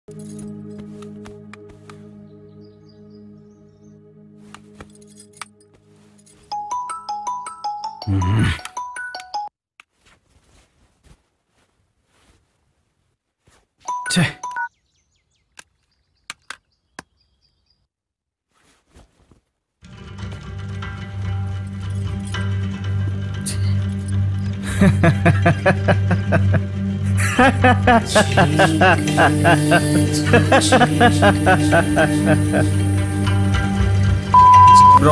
ಛೇ Bro,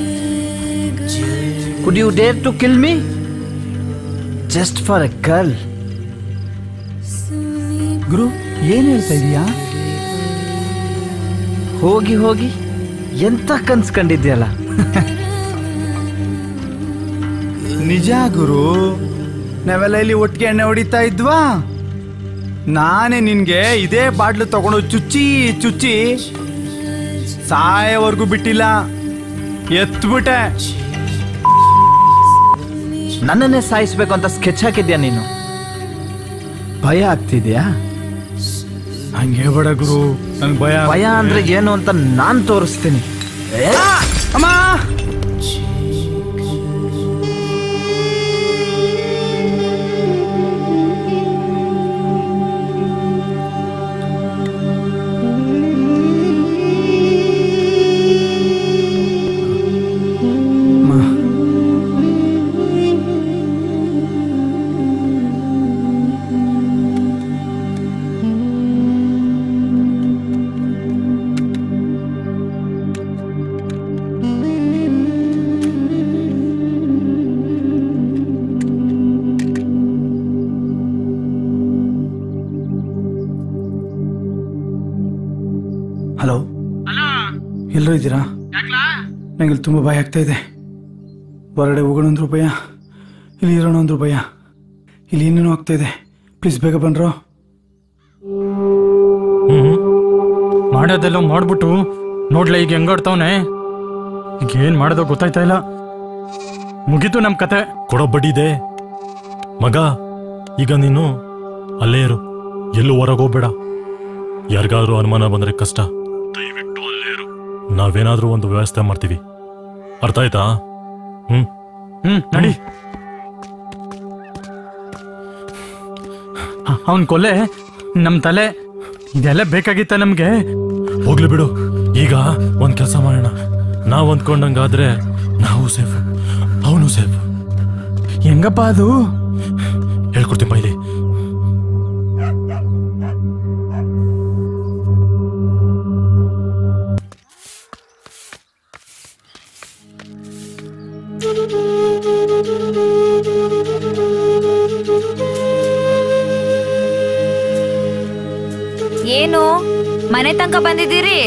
could you dare to kill me? Just for a girl. ಗುರು ಏನ್ ಹೇಳ್ತಾ ಇದೀಯಾ ಹೋಗಿ ಹೋಗಿ ಎಂತ ಕನ್ಸ್ಕೊಂಡಿದ್ಯಲ್ಲ ನಿಜ ಗುರು ನಾವೆಲ್ಲ ಇಲ್ಲಿ ಒಟ್ಟಿಗೆ ಎಣ್ಣೆ ಹೊಡಿತಾ ಇದ್ವಾ ನಾನೇ ನಿನ್ಗೆ ಇದೇ ಬಾಟ್ಲು ತಗೊಂಡು ಚುಚ್ಚಿ ಚುಚ್ಚಿ ಸಾಯವರೆಗೂ ಬಿಟ್ಟಿಲ್ಲ ಎತ್ಬಿಟ್ಟೆ ನನ್ನನ್ನೇ ಸಾಯಿಸ್ಬೇಕು ಅಂತ ಸ್ಕೆಚ್ ಹಾಕಿದ್ಯಾ ನೀನು ಭಯ ಆಗ್ತಿದ್ಯಾ ಹಂಗೆ ಬೇಡ ಗುರು ನನ್ಗೆ ಭಯ ಭಯ ಅಂದ್ರೆ ಏನು ಅಂತ ನಾನ್ ತೋರಿಸ್ತೀನಿ ಏ, ಅಮ್ಮ ಅಮ್ಮ. ಹಲೋ ಎಲ್ಲರೂ ಇದ್ದೀರಾ ನಂಗೆ ಇಲ್ಲಿ ತುಂಬ ಭಯ ಆಗ್ತಾ ಇದೆ ಹೊರಗಡೆ ಹೋಗೋಣ ಅಂದ್ರು ಭಯ ಇಲ್ಲಿ ಇರೋಣ ಅಂದ್ರು ಭಯ ಇಲ್ಲಿ ಏನೇನೋ ಆಗ್ತಾ ಇದೆ ಪ್ಲೀಸ್ ಬೇಗ ಬನ್ರೋ ಹ್ಮ್ ಮಾಡೋದೆಲ್ಲ ಮಾಡ್ಬಿಟ್ಟು ನೋಡ್ಲ ಈಗ ಹೆಂಗಾಡ್ತಾವನೆ ಈಗ ಏನ್ ಮಾಡೋದೋ ಗೊತ್ತಾಯ್ತಾ ಇಲ್ಲ ಮುಗೀತು ನಮ್ ಕತೆ ಕೊಡೋ ಬಡ್ಡಿದೆ ಮಗ ಈಗ ನೀನು ಅಲ್ಲೇ ಇರು ಎಲ್ಲೂ ಹೊರಗೋಗ್ಬೇಡ ಯಾರಿಗಾದ್ರೂ ಅನುಮಾನ ಬಂದ್ರೆ ಕಷ್ಟ ದಯವಿಟ್ಟು ಅಲ್ಲೇ ಇರು ನಾವೇನಾದ್ರೂ ಒಂದು ವ್ಯವಸ್ಥೆ ಮಾಡ್ತೀವಿ ಅರ್ಥ ಆಯ್ತಾ ಹ್ಮ್ ಹ್ಮ್ ನಡಿ ಅವನ್ ಕೊಲೆ ನಮ್ ತಲೆ ಇದೆಲ್ಲ ಬೇಕಾಗಿತ್ತ ನಮ್ಗೆ ಹೋಗ್ಲಿ ಬಿಡು ಈಗ ಒಂದ್ ಕೆಲಸ ಮಾಡೋಣ ನಾವ್ ಅಂದ್ಕೊಂಡಂಗಾದ್ರೆ ನಾವು ಸೇಫ್ ಅವನು ಸೇಫ್ ಹೆಂಗಪ್ಪ ಅದು ಹೇಳ್ಕೊಡ್ತೀನಿ ಬೈಲಿ ಏನು ಮನೆ ತನಕ ಬಂದಿದ್ದೀರಿ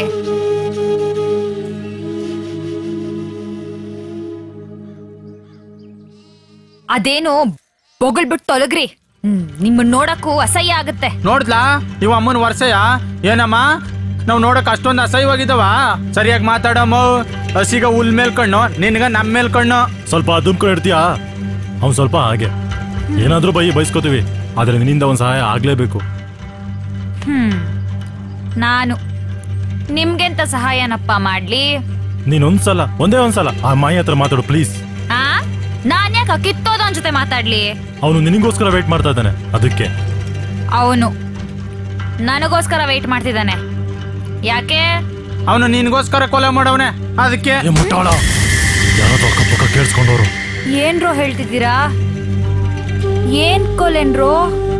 ಅದೇನು ಬೊಗಳ್ಬಿಟ್ಟು ತೊಲಗ್ರಿ ಹ್ಮ್, ನಿಮ್ಮನ್ ನೋಡಕ್ಕೂ ಅಸಹ್ಯ ಆಗತ್ತೆ ನೋಡ್ಲಾ ಇವ ಅಮ್ಮನ ವರ್ಷಯ ಏನಮ್ಮ ನಾವ್ ನೋಡಕ್ ಅಷ್ಟೊಂದು ಅಸಹ್ಯವಾಗಿದವ ಸರಿಯಾಗಿ ಮಾತಾಡಮ್ಮ ಹಸಿಗ ಹುಲ್ ಮೇಲ್ ಕಣ್ಣು ನಿನ್ಗ ನಮ್ ಮೇಲ್ ಕಣ್ಣು ಸ್ವಲ್ಪ ಅದುಮ್ಕೊಂಡು ಇರ್ತೀಯಾ ಅವ್ನು ಸ್ವಲ್ಪ ಹಾಗೆ ಏನಾದ್ರೂ ಬೈ ಬಯಸ್ಕೋತೀವಿ ಆದ್ರೆ ನಿನ್ನಿಂದ ಒಂದ್ ಸಹಾಯ ಆಗ್ಲೇಬೇಕು ಹ್ಮ್ ನಾನು ನಿಮ್ಗೆಂತ ಸಹಾಯನಪ್ಪ ಮಾಡ್ಲಿ ನೀನೊಂದ್ಸಲ ಒಂದೇ ಒಂದ್ಸಲ ಆ ಮಾಯಿ ಹತ್ರ ಮಾತಾಡು ಪ್ಲೀಸ್ ಆ ನಾನ್ ಯಾಕ ಕಿತ್ತೋದವನ್ ಜೊತೆ ಮಾತಾಡ್ಲಿ ಅವನು ನಿನಗೋಸ್ಕರ ವೇಟ್ ಮಾಡ್ತಾ ಇದ್ದಾನೆ ಅದಕ್ಕೆ ಅವನು ನನಗೋಸ್ಕರ ವೆಯ್ಟ್ ಮಾಡ್ತಿದ್ದಾನೆ ಯಾಕೆ ಅವನು ನಿನ್ಗೋಸ್ಕರ ಕೊಲೆ ಮಾಡವನೆ ಅದಕ್ಕೆ ಏ ಮುಟ್ಟಾಳ ಯಾರಾದ್ರೂ ಅಕ್ಕಪಕ್ಕ ಕೇಳಿಸ್ಕೊಂಡವ್ರು ಏನ್ರೋ ಹೇಳ್ತಿದ್ದೀರಾ ಏನ್ ಕೊಲೆನ್ರೋ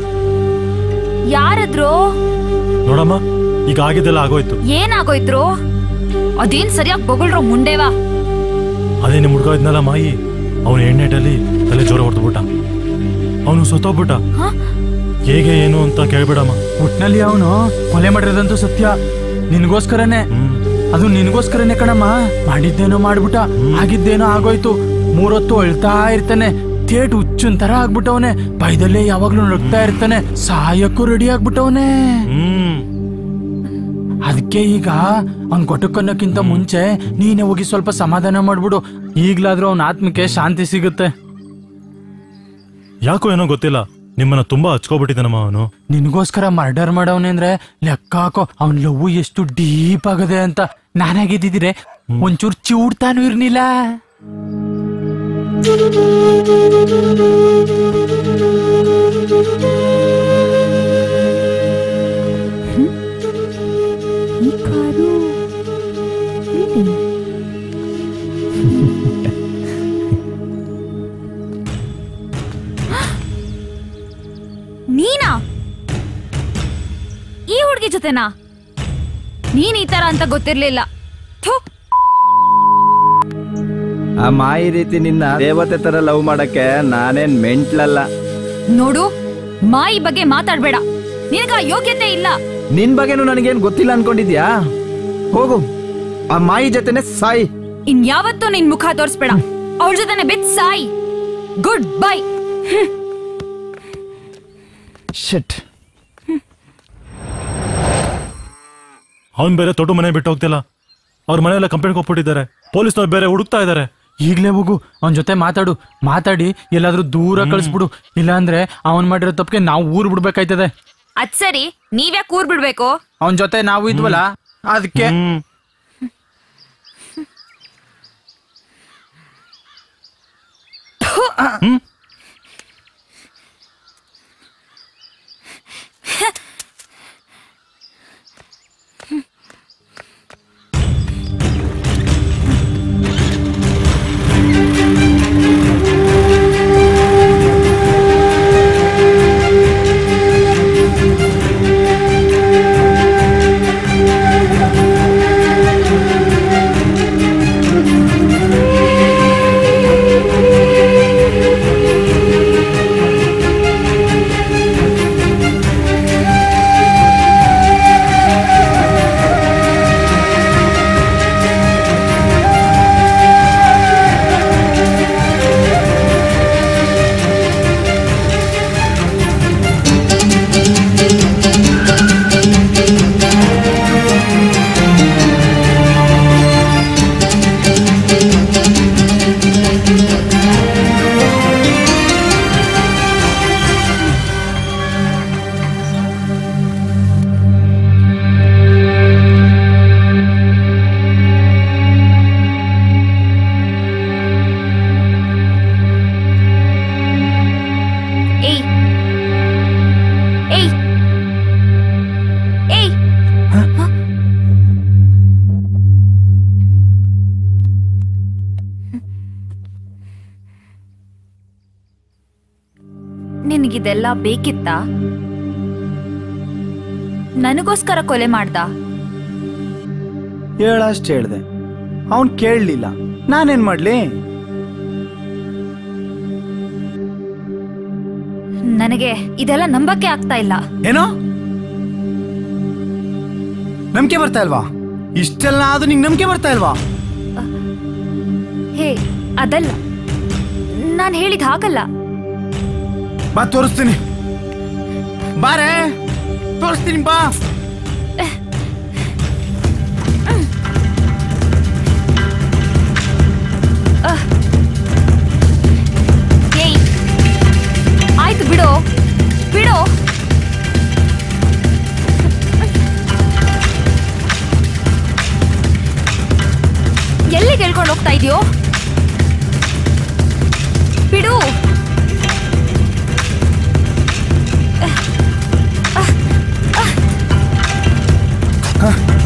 ಯಾರದ್ರು ನೋಡಮ್ಮ ಈಗ ಆಗಿದ್ದೆಲ್ಲ ಆಗೋಯ್ತು ಏನಾಗೋಯ್ತ್ರು ಅದೇನ್ ಸರಿಯಾಗಿ ಬೊಗಳ್ರೋ ಮುಂಡೆವಾ ಅದೇ ನಿಮ್ ಹುಡ್ಗ ಇದ್ನಲ್ಲ ಮಾಯಿ ಅವನ ಎಣ್ಣೆಟಲ್ಲಿ ತಲೆ ಜ್ವರ ಹೊಡೆದ್ಬಿಟ್ಟ ಅವನು ಸತ್ತೋಗ್ಬಿಟ್ಟ ಹ? ಹೇಗೆ ಏನು ಅಂತ ಕೇಳ್ಬೇಡಮ್ಮ ಒಟ್ನಲ್ಲಿ ಅವನು ಕೊಲೆ ಮಾಡಿರೋದಂತೂ ಸತ್ಯ ನಿನ್ಗೋಸ್ಕರನೇ ಹ್ಮ್ ಅದು ನಿನ್ಗೋಸ್ಕರನೇ ಕಣಮ್ಮ ಮಾಡಿದ್ದೇನೋ ಮಾಡ್ಬಿಟ್ಟ ಆಗಿದ್ದೇನೋ ಆಗೋಯ್ತು ಮೂರೊತ್ತು ಅಳ್ತಾ ಇರ್ತಾನೆ ಥೇಟ್ ಹುಚ್ಚನ್ ತರ ಆಗ್ಬಿಟ್ಟವನೆ ಭಯದಲ್ಲೇ ಯಾವಾಗ್ಲೂ ನಡ್ತಾ ಇರ್ತಾನೆ ಸಾಯಕ್ಕೂ ರೆಡಿ ಆಗ್ಬಿಟ್ಟವನೆ ಹ್ಮ್ ಅದಕ್ಕೆ ಈಗ ಅವ್ನ್ ಕೊಟ್ಟಕ್ಕನ್ನಕ್ಕಿಂತ ಮುಂಚೆ ನೀನೇ ಹೋಗಿ ಸ್ವಲ್ಪ ಸಮಾಧಾನ ಮಾಡ್ಬಿಡು ಈಗ್ಲಾದ್ರೂ ಅವನ ಆತ್ಮಕ್ಕೆ ಶಾಂತಿ ಸಿಗುತ್ತೆ ಯಾಕೋ ಏನೋ ಗೊತ್ತಿಲ್ಲ ನಿಮ್ಮನ್ನ ತುಂಬಾ ಹಚ್ಕೊಬಿಟ್ಟಿದ್ದಾನಮ್ಮ ಅವನು ನಿನ್ಗೋಸ್ಕರ ಮರ್ಡರ್ ಮಾಡವನೆ ಅಂದ್ರೆ ಲೆಕ್ಕ ಹಾಕೋ ಅವನ್ ಲವ್ ಎಷ್ಟು ಡೀಪ್ ಆಗದೆ ಅಂತ ನಾನಾಗಿದ್ದಿದ್ರೆ ಒಂಚೂರು ಚೂಡ್ತಾನು ಇರ್ನಿಲ್ಲ ಈ ಕಾರು ಇಲ್ಲಿ. ನೀನಾ ಈ ಹುಡುಗಿ ಜೊತೆನಾ ನೀನ್ ಈ ತರ ಅಂತ ಗೊತ್ತಿರ್ಲಿಲ್ಲ ಥು, ಆ ಮಾಯಿ ರೀತಿ ನಿನ್ನ ದೇವತೆ ತರ ಲವ್ ಮಾಡಕ್ಕೆ ನಾನೇನ್ ಮೆಂಟ್ಲಲ್ಲ ನೋಡು ಮಾಯಿ ಬಗ್ಗೆ ಮಾತಾಡ್ಬೇಡ ನಿನಗ ಯೋಗ್ಯತೆ ಇಲ್ಲ ನಿನ್ ಬಗ್ಗೆನೂ ನನಗೇನ್ ಗೊತ್ತಿಲ್ಲ ಅನ್ಕೊಂಡಿದ್ಯಾ ಹೋಗು ಆ ಮಾಯಿ ಜೊತೆನೆ ಸಾಯಿ ಇನ್ ಯಾವತ್ತೂ ನಿನ್ ಮುಖ ತೋರಿಸ್ಬೇಡ ಅವಳ ಜೊತೆನೆ ಬಿತ್ ಸಾಯಿ ಗುಡ್ ಬೈ ಶಿಟ್ ಅವನ್ ಬೇರೆ ತೊಟ್ಟು ಮನೆ ಬಿಟ್ಟು ಹೋಗ್ತಿಲ್ಲ ಅವ್ರ ಮನೆಯೆಲ್ಲ ಕಂಪ್ಲೇಂಟ್ ಕೊಟ್ಬಿಟ್ಟಿದ್ದಾರೆ ಪೊಲೀಸ್ನವ್ರು ಬೇರೆ ಹುಡುಕ್ತಾ ಇದ್ದಾರೆ ಈಗ್ಲೇ ಹೋಗು ಅವನ್ ಜೊತೆ ಮಾತಾಡು ಮಾತಾಡಿ ಎಲ್ಲಾದ್ರೂ ದೂರ ಕಳಿಸ್ಬಿಡು ಇಲ್ಲಾಂದ್ರೆ ಅವನ್ ಮಾಡಿರೋ ತಪ್ಪಿಗೆ ನಾವು ಊರ್ ಬಿಡ್ಬೇಕಾಯ್ತದೆ ಅದ್ ಸರಿ ನೀವ್ಯಾಕ್ ಕೂರ್ ಬಿಡ್ಬೇಕು ಅವನ್ ಜೊತೆ ನಾವು ಇದ್ವಲ್ಲ ಅದಕ್ಕೆ ಹ್ಮ್ ಏಯ್ ಏಯ್ ಏಯ್ ನಿನಗಿದೆಲ್ಲ ಬೇಕಿತ್ತಾ ನನಗೋಸ್ಕರ ಕೊಲೆ ಮಾಡ್ದ ಹೇಳಷ್ಟು ಹೇಳ್ದೆ ಅವನ್ ಕೇಳಲಿಲ್ಲ ನಾನೇನ್ ಮಾಡ್ಲಿ ನನಗೆ ಇದೆಲ್ಲ ನಂಬಕ್ಕೆ ಆಗ್ತಾ ಇಲ್ಲ ಏನೋ ನಂಬಿಕೆ ಬರ್ತಾ ಇಲ್ವಾ ಇಷ್ಟೆಲ್ಲ ಆದ್ರೂ ನಿಂಗೆ ನಂಬಿಕೆ ಬರ್ತಾ ಇಲ್ವಾ ಹೇ ಅದಲ್ಲ ನಾನು ಹೇಳಿದ ಹಾಗಲ್ಲ ಬಾ ತೋರಿಸ್ತೀನಿ ಬಾರೆ ತೋರಿಸ್ತೀನಿ ಬಾ ಏಯ್ ಆಯ್ತು ಬಿಡು ಬಿಡು ಎಲ್ಲಿ ಕೇಳ್ಕೊಂಡು ಹೋಗ್ತಾ ಇದೆಯೋ ಬಿಡು ಹ,